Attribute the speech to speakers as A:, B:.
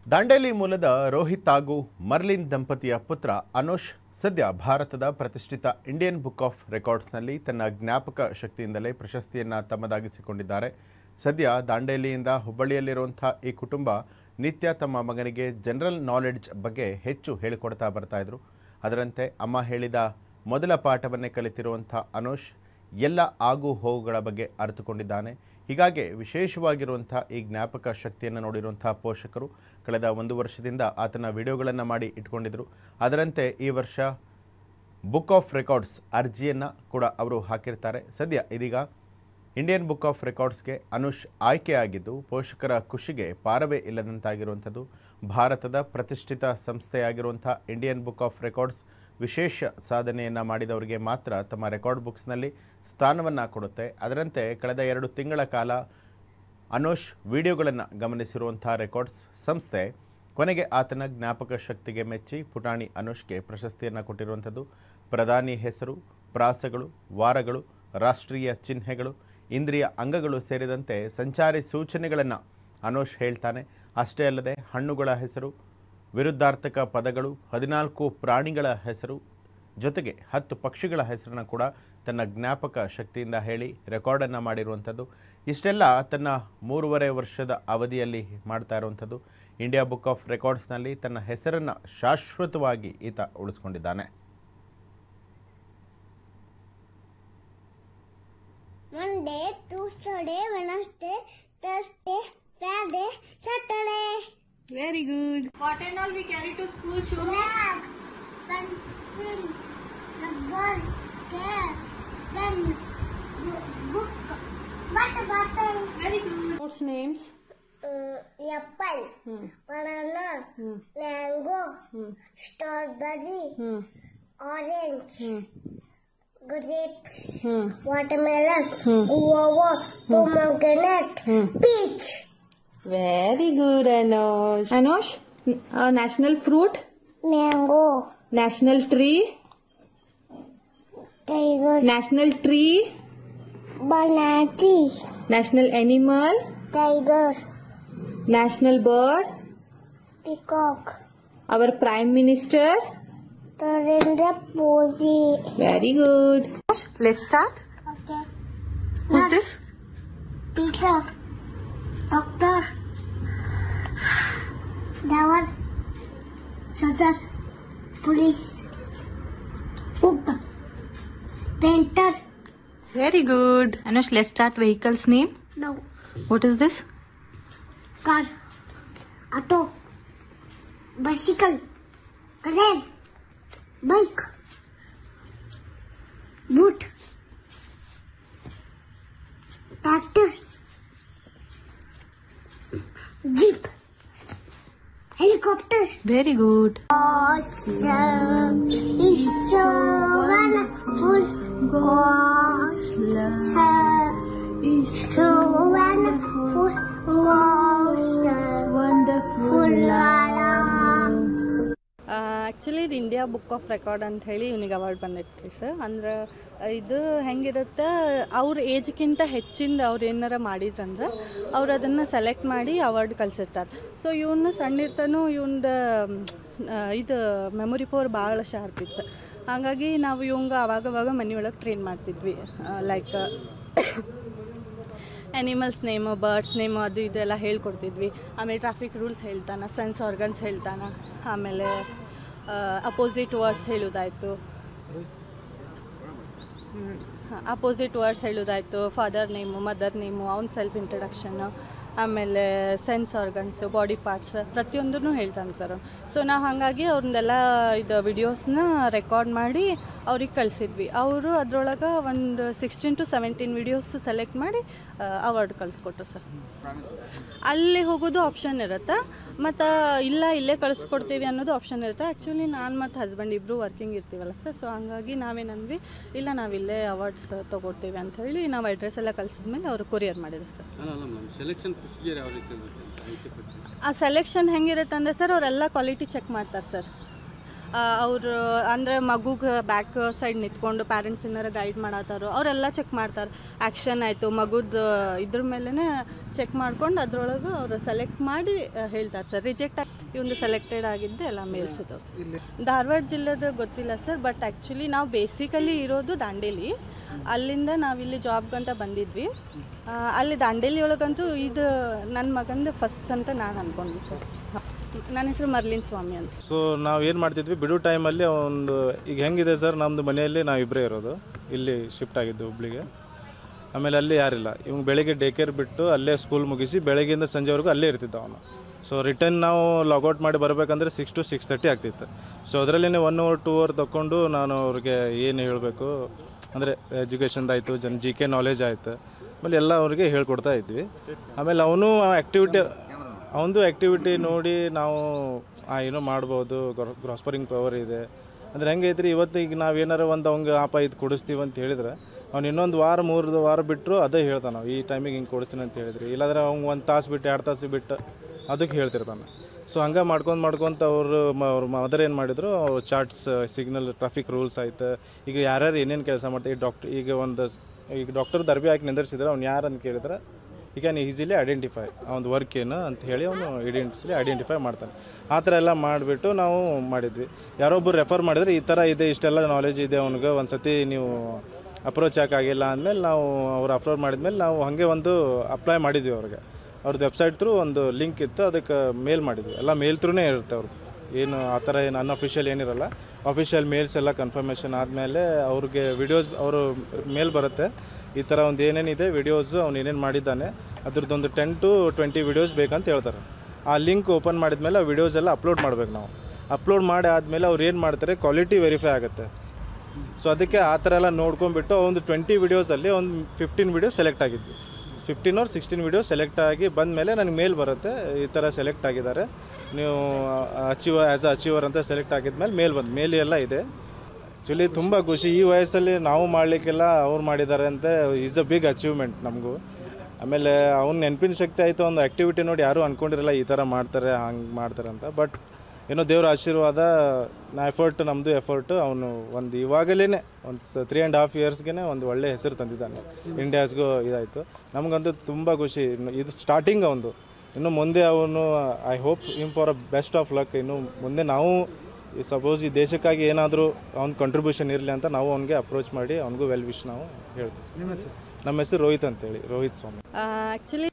A: ದಾಂಡೇಲಿ ಮೂಲದ ರೋಹಿತ್ ಹಾಗೂ ಮರ್ಲಿನ್ ದಂಪತಿಯ ಪುತ್ರ ಅನುಷ್ ಸದ್ಯ ಭಾರತದ ಪ್ರತಿಷ್ಠಿತ ಇಂಡಿಯನ್ ಬುಕ್ ಆಫ್ ರೆಕಾರ್ಡ್ಸ್ನಲ್ಲಿ ತನ್ನ ಜ್ಞಾಪಕ ಶಕ್ತಿಯಿಂದಲೇ ಪ್ರಶಸ್ತಿಯನ್ನು ತಮ್ಮದಾಗಿಸಿಕೊಂಡಿದ್ದಾರೆ ಸದ್ಯ ದಾಂಡೇಲಿಯಿಂದ ಹುಬ್ಬಳ್ಳಿಯಲ್ಲಿರುವಂಥ ಈ ಕುಟುಂಬ ನಿತ್ಯ ತಮ್ಮ ಮಗನಿಗೆ ಜನರಲ್ ನಾಲೆಡ್ಜ್ ಬಗ್ಗೆ ಹೆಚ್ಚು ಹೇಳಿಕೊಡ್ತಾ ಬರ್ತಾ ಇದ್ರು ಅದರಂತೆ ಅಮ್ಮ ಹೇಳಿದ ಮೊದಲ ಪಾಠವನ್ನೇ ಕಲಿತಿರುವಂಥ ಅನುಷ್ ಎಲ್ಲ ಆಗು ಹೋಗುಗಳ ಬಗ್ಗೆ ಅರಿತುಕೊಂಡಿದ್ದಾನೆ ಹೀಗಾಗಿ ವಿಶೇಷವಾಗಿರುವಂಥ ಈ ಜ್ಞಾಪಕ ಶಕ್ತಿಯನ್ನು ನೋಡಿರುವಂಥ ಪೋಷಕರು ಕಳೆದ ಒಂದು ವರ್ಷದಿಂದ ಆತನ ವಿಡಿಯೋಗಳನ್ನು ಮಾಡಿ ಇಟ್ಕೊಂಡಿದ್ರು ಅದರಂತೆ ಈ ವರ್ಷ ಬುಕ್ ಆಫ್ ರೆಕಾರ್ಡ್ಸ್ ಅರ್ಜಿಯನ್ನು ಕೂಡ ಅವರು ಹಾಕಿರ್ತಾರೆ ಸದ್ಯ ಇದೀಗ ಇಂಡಿಯನ್ ಬುಕ್ ಆಫ್ ರೆಕಾರ್ಡ್ಸ್ಗೆ ಅನುಷ್ ಆಯ್ಕೆಯಾಗಿದ್ದು ಪೋಷಕರ ಖುಷಿಗೆ ಪಾರವೇ ಇಲ್ಲದಂತಾಗಿರುವಂಥದ್ದು ಭಾರತದ ಪ್ರತಿಷ್ಠಿತ ಸಂಸ್ಥೆಯಾಗಿರುವಂಥ ಇಂಡಿಯನ್ ಬುಕ್ ಆಫ್ ರೆಕಾರ್ಡ್ಸ್ ವಿಶೇಷ ಸಾಧನೆಯನ್ನು ಮಾಡಿದವರಿಗೆ ಮಾತ್ರ ತಮ್ಮ ರೆಕಾರ್ಡ್ ಬುಕ್ಸ್ನಲ್ಲಿ ಸ್ಥಾನವನ್ನು ಕೊಡುತ್ತೆ ಅದರಂತೆ ಕಳೆದ ಎರಡು ತಿಂಗಳ ಕಾಲ ಅನೋಷ್ ವಿಡಿಯೋಗಳನ್ನು ಗಮನಿಸಿರುವಂಥ ರೆಕಾರ್ಡ್ಸ್ ಸಂಸ್ಥೆ ಕೊನೆಗೆ ಆತನ ಜ್ಞಾಪಕ ಶಕ್ತಿಗೆ ಮೆಚ್ಚಿ ಪುಟಾಣಿ ಅನುಷ್ಗೆ ಪ್ರಶಸ್ತಿಯನ್ನು ಕೊಟ್ಟಿರುವಂಥದ್ದು ಪ್ರಧಾನಿ ಹೆಸರು ಪ್ರಾಸಗಳು ವಾರಗಳು ರಾಷ್ಟ್ರೀಯ ಚಿಹ್ನೆಗಳು ಇಂದ್ರಿಯ ಅಂಗಗಳು ಸೇರಿದಂತೆ ಸಂಚಾರಿ ಸೂಚನೆಗಳನ್ನು ಅನೋಷ್ ಹೇಳ್ತಾನೆ ಅಷ್ಟೇ ಅಲ್ಲದೆ ಹಣ್ಣುಗಳ ಹೆಸರು ವಿರುದ್ಧಾರ್ಥಕ ಪದಗಳು ಹದಿನಾಲ್ಕು ಪ್ರಾಣಿಗಳ ಹೆಸರು ಜೊತೆಗೆ ಹತ್ತು ಪಕ್ಷಿಗಳ ಹೆಸರನ್ನು ಕೂಡ ತನ್ನ ಜ್ಞಾಪಕ ಶಕ್ತಿಯಿಂದ ಹೇಳಿ ರೆಕಾರ್ಡನ್ನು ಮಾಡಿರುವಂಥದ್ದು ಇಷ್ಟೆಲ್ಲ ತನ್ನ ಮೂರುವರೆ ವರ್ಷದ ಅವಧಿಯಲ್ಲಿ ಮಾಡ್ತಾ ಇರುವಂಥದ್ದು ಇಂಡಿಯಾ ಬುಕ್ ಆಫ್ ರೆಕಾರ್ಡ್ಸ್ನಲ್ಲಿ ತನ್ನ ಹೆಸರನ್ನು ಶಾಶ್ವತವಾಗಿ ಈತ ಉಳಿಸ್ಕೊಂಡಿದ್ದಾನೆ
B: Monday, Tuesday, Wednesday, Thursday, Friday, Saturday.
C: Very good. What and all we carry to school? Show me.
B: Flag, pencil, rubber, scale, pen, bu- book, water bottle,
C: Very good. What's names?
B: uh, apple,
C: Hmm.
B: banana,
C: Hmm.
B: mango,
C: Hmm.
B: strawberry,
C: Hmm.
B: orange,
C: Hmm.
B: grapes,
C: Hmm.
B: watermelon,
C: Hmm.
B: guava, pomegranate,
C: Hmm.
B: peach,
C: Very good, Anosh. Anosh, n- uh, national fruit,
B: mango,
C: national tree,
B: tiger,
C: national tree,
B: banana tree,
C: national animal,
B: tiger,
C: national bird,
B: peacock,
C: our prime minister.
B: Narendra Modi.
C: Very good. Let's start.
B: Okay.
C: Who's this?
B: Teacher, doctor, Dawan, soldier, police, cook, painter.
D: Very good. Anush, let's start vehicle's name.
B: No,
D: What is this?
B: car, auto, bicycle, crane, bike, boot, tractor, jeep, helicopter.
D: Very good.
B: Awesome is so wonderful. Awesome is so wonderful. Awesome.
C: Wonderful.
B: Alarm.
E: Actually ಇದು India book of record ಅಂತ ಹೇಳಿ ಇವನಿಗೆ award ಬಂದೈತ್ರಿ sir ಅಂದ್ರೆ ಇದು ಹೆಂಗಿರುತ್ತೆ ಅವ್ರ ಏಜ್ಗಿಂತ ಹೆಚ್ಚಿಂದ ಅವ್ರು ಏನಾರ ಮಾಡಿದ್ರಂದ್ರೆ ಅವ್ರು ಅದನ್ನು ಸೆಲೆಕ್ಟ್ ಮಾಡಿ ಅವಾರ್ಡ್ ಕಳ್ಸಿರ್ತಾರೆ ಸೊ ಇವನು ಸಣ್ಣ ಇರ್ತಾನು ಇವಂದು ಇದು ಮೆಮೊರಿ ಪವರ್ ಭಾಳ ಶಾರ್ಪ್ ಇತ್ತು ಹಾಗಾಗಿ ನಾವು ಇವಂಗ ಅವಾಗವಾಗ ಮನೆಯೊಳಗೆ ಟ್ರೈನ್ ಮಾಡ್ತಿದ್ವಿ like animals name birds name ಅದು ಇದೆಲ್ಲ ಹೇಳ್ಕೊಡ್ತಿದ್ವಿ ಆಮೇಲೆ ಟ್ರಾಫಿಕ್ ರೂಲ್ಸ್ ಹೇಳ್ತಾನೆ ಸೆನ್ಸ್ ಆರ್ಗನ್ಸ್ ಹೇಳ್ತಾನೆ ಆಮೇಲೆ ಅಪೋಸಿಟ್ ವರ್ಡ್ಸ್ ಹೇಳೋದಾಯಿತು ಅಪೋಸಿಟ್ ವರ್ಡ್ಸ್ ಹೇಳೋದಾಯಿತು ಫಾದರ್ ನೇಮು ಮದರ್ ನೇಮು ಅವ್ನ ಸೆಲ್ಫ್ ಇಂಟ್ರಡಕ್ಷನ್ನು ಆಮೇಲೆ ಸೆನ್ಸ್ ಆರ್ಗನ್ಸು ಬಾಡಿ ಪಾರ್ಟ್ಸ್ ಪ್ರತಿಯೊಂದನ್ನು ಹೇಳ್ತಾನೆ ಸರ್ ಸೊ ನಾವು ಹಾಗಾಗಿ ಅವ್ರನ್ನೆಲ್ಲ ಇದು ವಿಡಿಯೋಸ್ನ ರೆಕಾರ್ಡ್ ಮಾಡಿ ಅವ್ರಿಗೆ ಕಳಿಸಿದ್ವಿ ಅವರು ಅದರೊಳಗೆ ಒಂದು sixteen to seventeen videos select ಮಾಡಿ ಅವಾರ್ಡ್ ಕಳಿಸ್ಕೊಟ್ರು ಸರ್ ಅಲ್ಲಿ ಹೋಗೋದು ಆಪ್ಷನ್ ಇರುತ್ತೆ ಮತ್ತು ಇಲ್ಲ ಇಲ್ಲೇ ಕಳಿಸ್ಕೊಡ್ತೀವಿ ಅನ್ನೋದು ಆಪ್ಷನ್ ಇರುತ್ತೆ ಆ್ಯಕ್ಚುಲಿ ನಾನು ಮತ್ತು ಹಸ್ಬೆಂಡ್ ಇಬ್ಬರು ವರ್ಕಿಂಗ್ ಇರ್ತೀವಲ್ಲ ಸರ್ ಸೊ ಹಂಗಾಗಿ ನಾವೇನಂದ್ವಿ ಇಲ್ಲ ನಾವಿಲ್ಲೇ ಅವಾರ್ಡ್ಸ್ ತೊಗೊಡ್ತೀವಿ ಅಂತ ಹೇಳಿ ನಾವು ಅಡ್ರೆಸ್ ಎಲ್ಲ ಕಳಿಸಿದ್ಮೇಲೆ ಅವರು ಕೊರಿಯರ್ ಮಾಡಿದ್ರು ಸರ್
F: ಅಲ್ಲ ಅಲ್ಲ ಮೇಡಮ್ ಸೆಲೆಕ್ಷನ್ ಪ್ರೊಸೀಜರ್ ಯಾವ ರೀತಿ ಇರುತ್ತೆ ಅಂತ ಮಾಹಿತಿ ಕೊಡ್ತೀನಿ
E: ಆ ಸೆಲೆಕ್ಷನ್ ಹೆಂಗಿರುತ್ತೆ ಅಂದರೆ ಸರ್ ಅವರೆಲ್ಲ ಕ್ವಾಲಿಟಿ ಚೆಕ್ ಮಾಡ್ತಾರೆ ಸರ್ ಅವರು ಅಂದರೆ ಮಗುಗೆ ಬ್ಯಾಕ್ ಸೈಡ್ ನಿಂತ್ಕೊಂಡು ಪ್ಯಾರೆಂಟ್ಸ್ ಏನಾರು ಗೈಡ್ ಮಾಡತ್ತಾರೋ ಅವರೆಲ್ಲ ಚೆಕ್ ಮಾಡ್ತಾರೆ ಆ್ಯಕ್ಷನ್ ಆಯಿತು ಮಗುದು ಇದ್ರ ಮೇಲೇ ಚೆಕ್ ಮಾಡ್ಕೊಂಡು ಅದ್ರೊಳಗೆ ಅವರು ಸೆಲೆಕ್ಟ್ ಮಾಡಿ ಆ, ಹೇಳ್ತಾರೆ ಸರ್ ರಿಜೆಕ್ಟ್ ಇವಂದು ಸೆಲೆಕ್ಟೆಡ್ ಆಗಿದ್ದು ಎಲ್ಲ ಮೇಲ್ಸ್ ಇದಾವೆ ಸರ್ ಧಾರವಾಡ ಜಿಲ್ಲೆದ ಗೊತ್ತಿಲ್ಲ ಸರ್ ಬಟ್ ಆ್ಯಕ್ಚುಲಿ ನಾವು ಬೇಸಿಕಲಿ ಇರೋದು ದಾಂಡೇಲಿ ಅಲ್ಲಿಂದ ನಾವಿಲ್ಲಿ ಜಾಬ್ಗಂತ ಬಂದಿದ್ವಿ ಆ, ಅಲ್ಲಿ ದಾಂಡೇಲಿ ಒಳಗಂತೂ ಇದು ನನ್ನ ಮಗಂದು ಫಸ್ಟ್ ಅಂತ ನಾನು ಅನ್ಕೊಂಡ್ವಿ ಸರ್ ನನ್ನ ಹೆಸರು ಮರ್ಲಿನ್ ಸ್ವಾಮಿ ಅಂತ
G: ಸೊ ನಾವು ಏನು ಮಾಡ್ತಿದ್ವಿ ಬಿಡು ಟೈಮಲ್ಲಿ ಒಂದು ಈಗ ಹೆಂಗಿದೆ ಸರ್ ನಮ್ಮದು ಮನೆಯಲ್ಲಿ ನಾವು ಇಬ್ಬರೇ ಇರೋದು ಇಲ್ಲಿ ಶಿಫ್ಟ್ ಆಗಿದ್ದು ಹುಬ್ಳಿಗೆ ಆಮೇಲೆ ಅಲ್ಲಿ ಯಾರಿಲ್ಲ ಇವ್ನು ಬೆಳಿಗ್ಗೆ ಡೇ ಕೇರ್ ಬಿಟ್ಟು ಅಲ್ಲೇ ಸ್ಕೂಲ್ ಮುಗಿಸಿ ಬೆಳಗ್ಗೆಯಿಂದ ಸಂಜೆವರೆಗೂ ಅಲ್ಲೇ ಇರ್ತಿದ್ದ ಅವನು ಸೊ ರಿಟರ್ನ್ ನಾವು ಲಾಗೌಟ್ ಮಾಡಿ ಬರಬೇಕಂದ್ರೆ ಸಿಕ್ಸ್ ಟು ಸಿಕ್ಸ್ ತರ್ಟಿ ಆಗ್ತಿತ್ತು ಸೊ ಅದರಲ್ಲೇ ಒನ್ ಅವರ್ ಟೂ ಅವರ್ ತೊಗೊಂಡು ನಾನು ಅವ್ರಿಗೆ ಏನು ಹೇಳಬೇಕು ಅಂದರೆ ಎಜುಕೇಷನ್ದಾಯಿತು ಜನ್ ಜಿ ಕೆ ನಾಲೆಜ್ ಆಯಿತು ಆಮೇಲೆ ಎಲ್ಲ ಅವ್ರಿಗೆ ಹೇಳ್ಕೊಡ್ತಾ ಇದ್ವಿ ಆಮೇಲೆ ಅವನು ಆ್ಯಕ್ಟಿವಿಟಿ ಅವನದು ಆ್ಯಕ್ಟಿವಿಟಿ ನೋಡಿ ನಾವು ಆ, ಏನೋ ಮಾಡ್ಬೋದು ಗ್ರಾಸ್ಪರಿಂಗ್ ಪವರ್ ಇದೆ ಅಂದರೆ ಹೆಂಗೈತ್ರಿ ಇವತ್ತು ಈಗ ನಾವು ಏನಾರ ಒಂದು ಅವಂಗೆ ಆಪ ಇದು ಕೊಡಿಸ್ತೀವಿ ಅಂತ ಹೇಳಿದ್ರೆ ಅವ್ನು ಇನ್ನೊಂದು ವಾರ ಮೂರು ವಾರ ಬಿಟ್ಟರು ಅದೇ ಹೇಳ್ತಾನೆ ನಾವು ಈ ಟೈಮಿಗೆ ಹಿಂಗೆ ಕೊಡಿಸ್ತೀನಿ ಅಂತ ಹೇಳಿದ್ರಿ ಇಲ್ಲಾಂದ್ರೆ ಅವ್ನು ಒಂದು ತಾಸು ಬಿಟ್ಟು ಎರಡು ತಾಸು ಬಿಟ್ಟು ಅದಕ್ಕೆ ಹೇಳ್ತಿರ್ತಾನೆ ಸೊ ಹಂಗೆ ಮಾಡ್ಕೊಂಡು ಮಾಡ್ಕೊತ ಅವರು ಅವ್ರ ಮದರ್ ಏನು ಮಾಡಿದ್ರು ಅವ್ರು ಚಾರ್ಟ್ಸ್ ಸಿಗ್ನಲ್ ಟ್ರಾಫಿಕ್ ರೂಲ್ಸ್ ಆಯ್ತು ಈಗ ಯಾರ್ಯಾರು ಏನೇನು ಕೆಲಸ ಮಾಡ್ತಾರೆ ಈ ಡಾಕ್ಟ್ರ್ ಈಗ ಒಂದು ಈಗ ಡಾಕ್ಟರ್ ದರ್ಬಿ ಹಾಕಿ ನಿಂದಿರ್ಸಿದ್ರೆ ಅವ್ನು ಯಾರು ಅಂತ ಕೇಳಿದ್ರೆ ಈ ಕ್ಯಾನ್ ಈಸಿಲಿ ಐಡೆಂಟಿಫೈ ಅವ್ನು ವರ್ಕ್ ಏನು ಅಂತ ಹೇಳಿ ಅವನು ಐಡೆಂಟಿಸಿ ಐಡೆಂಟಿಫೈ ಮಾಡ್ತಾನೆ ಆ ಥರ ಎಲ್ಲ ಮಾಡಿಬಿಟ್ಟು ನಾವು ಮಾಡಿದ್ವಿ ಯಾರೊಬ್ಬರು ರೆಫರ್ ಮಾಡಿದ್ರೆ ಈ ಥರ ಇದೆ ಇಷ್ಟೆಲ್ಲ ನಾಲೆಜ್ ಇದೆ ಅವ್ನಿಗೆ ಒಂದು ಸತಿ ನೀವು ಅಪ್ರೋಚ್ ಆಗಿಲ್ಲ ಅಂದಮೇಲೆ ನಾವು ಅವ್ರು ಅಪ್ಲೋಡ್ ಮಾಡಿದ್ಮೇಲೆ ನಾವು ಹಾಗೆ ಒಂದು ಅಪ್ಲೈ ಮಾಡಿದ್ವಿ ಅವ್ರಿಗೆ ಅವ್ರದ್ದು ವೆಬ್ಸೈಟ್ ಥ್ರೂ ಒಂದು ಲಿಂಕ್ ಇತ್ತು ಅದಕ್ಕೆ ಮೇಲ್ ಮಾಡಿದ್ವಿ ಎಲ್ಲ ಮೇಲ್ ಥ್ರೂನೇ ಇರುತ್ತೆ ಅವ್ರದ್ದು ಏನು ಆ ಥರ ಏನು ಅನ್ಅಫಿಷಿಯಲ್ ಏನಿರಲ್ಲ ಅಫಿಷಿಯಲ್ ಮೇಲ್ಸ್ ಎಲ್ಲ ಕನ್ಫರ್ಮೇಷನ್ ಆದಮೇಲೆ ಅವ್ರಿಗೆ ವಿಡಿಯೋಸ್ ಅವರು ಮೇಲ್ ಬರುತ್ತೆ ಈ ಥರ ಒಂದು ಏನೇನಿದೆ ವಿಡಿಯೋಸು ಅವ್ನು ಏನೇನು ಮಾಡಿದ್ದಾನೆ ಅದ್ರದ್ದೊಂದು ಟೆನ್ ಟು ಟ್ವೆಂಟಿ ವಿಡಿಯೋಸ್ ಬೇಕಂತ ಹೇಳ್ತಾರೆ ಆ ಲಿಂಕ್ ಓಪನ್ ಮಾಡಿದ್ಮೇಲೆ ಆ ವಿಡಿಯೋಸ್ ಎಲ್ಲ ಅಪ್ಲೋಡ್ ಮಾಡ್ಬೇಕು ನಾವು ಅಪ್ಲೋಡ್ ಮಾಡಿ ಆದಮೇಲೆ ಅವ್ರು ಏನು ಮಾಡ್ತಾರೆ ಕ್ವಾಲಿಟಿ ವೆರಿಫೈ ಆಗುತ್ತೆ ಸೊ ಅದಕ್ಕೆ ಆ ಥರ ಎಲ್ಲ ನೋಡ್ಕೊಂಡ್ಬಿಟ್ಟು ಒಂದು ಟ್ವೆಂಟಿ ವಿಡಿಯೋಸಲ್ಲಿ ಒಂದು ಫಿಫ್ಟೀನ್ ವಿಡಿಯೋ ಸೆಲೆಕ್ಟ್ ಆಗಿದ್ವಿ ಫಿಫ್ಟೀನ್ ಅವ್ರು ಸಿಕ್ಸ್ಟೀನ್ ವಿಡಿಯೋ ಸೆಲೆಕ್ಟ್ ಆಗಿ ಬಂದ ಮೇಲೆ ನನಗೆ ಮೇಲ್ ಬರುತ್ತೆ ಈ ಥರ ಸೆಲೆಕ್ಟ್ ಆಗಿದ್ದಾರೆ ನೀವು ಅಚೀವರ್ ಆ್ಯಸ್ ಅ ಅಚೀವರ್ ಅಂತ ಸೆಲೆಕ್ಟ್ ಆಗಿದ್ಮೇಲೆ ಮೇಲ್ ಬಂದು ಮೇಲ್ ಎಲ್ಲ ಇದೆ ಆ್ಯಕ್ಚುಲಿ ತುಂಬ ಖುಷಿ ಈ ವಯಸ್ಸಲ್ಲಿ ನಾವು ಮಾಡಲಿಕ್ಕೆಲ್ಲ ಅವ್ರು ಮಾಡಿದ್ದಾರೆ ಅಂತ ಈಸ್ ಅ ಬಿಗ್ ಅಚೀವ್ಮೆಂಟ್ ನಮಗೂ ಆಮೇಲೆ ಅವ್ನ ನೆನಪಿನ ಶಕ್ತಿ ಆಯಿತು ಒಂದು ಆ್ಯಕ್ಟಿವಿಟಿ ನೋಡಿ ಯಾರೂ ಅಂದ್ಕೊಂಡಿರಲ್ಲ ಈ ಥರ ಮಾಡ್ತಾರೆ ಹಂಗೆ ಮಾಡ್ತಾರೆ ಅಂತ ಬಟ್ ಏನೋ ದೇವ್ರ ಆಶೀರ್ವಾದ ನಾ ಎಫರ್ಟ್ ನಮ್ಮದು ಎಫರ್ಟ್ ಅವನು ಒಂದು ಇವಾಗಲೇ ಒಂದು ತ್ರೀ ಆ್ಯಂಡ್ ಹಾಫ್ ಇಯರ್ಸ್ಗೆ ಒಂದು ಒಳ್ಳೆ ಹೆಸರು ತಂದಿದ್ದಾನೆ ಇಂಡಿಯಾಸ್ಗೂ ಇದಾಯಿತು ನಮಗಂತೂ ತುಂಬ ಖುಷಿ ಇನ್ನು ಇದು ಸ್ಟಾರ್ಟಿಂಗ್ ಅವನು ಇನ್ನು ಮುಂದೆ ಅವನು I hope him for a best of luck ಇನ್ನು ಮುಂದೆ ನಾವು ಸಪೋಸ್ ಈ ದೇಶಕ್ಕಾಗಿ ಏನಾದರೂ ಅವ್ನ ಕಂಟ್ರಿಬ್ಯೂಷನ್ ಇರಲಿ ಅಂತ ನಾವು ಅವ್ನಿಗೆ ಅಪ್ರೋಚ್ ಮಾಡಿ ಅವ್ನಿಗೂ ವೆಲ್ ವಿಶ್ ನಾವು ಹೇಳ್ತೀವಿ ನಮ್ಮ ಹೆಸರು ರೋಹಿತ್ ಅಂತೇಳಿ ರೋಹಿತ್ ಸ್ವಾಮಿ
E: ಆ್ಯಕ್ಚುಲಿ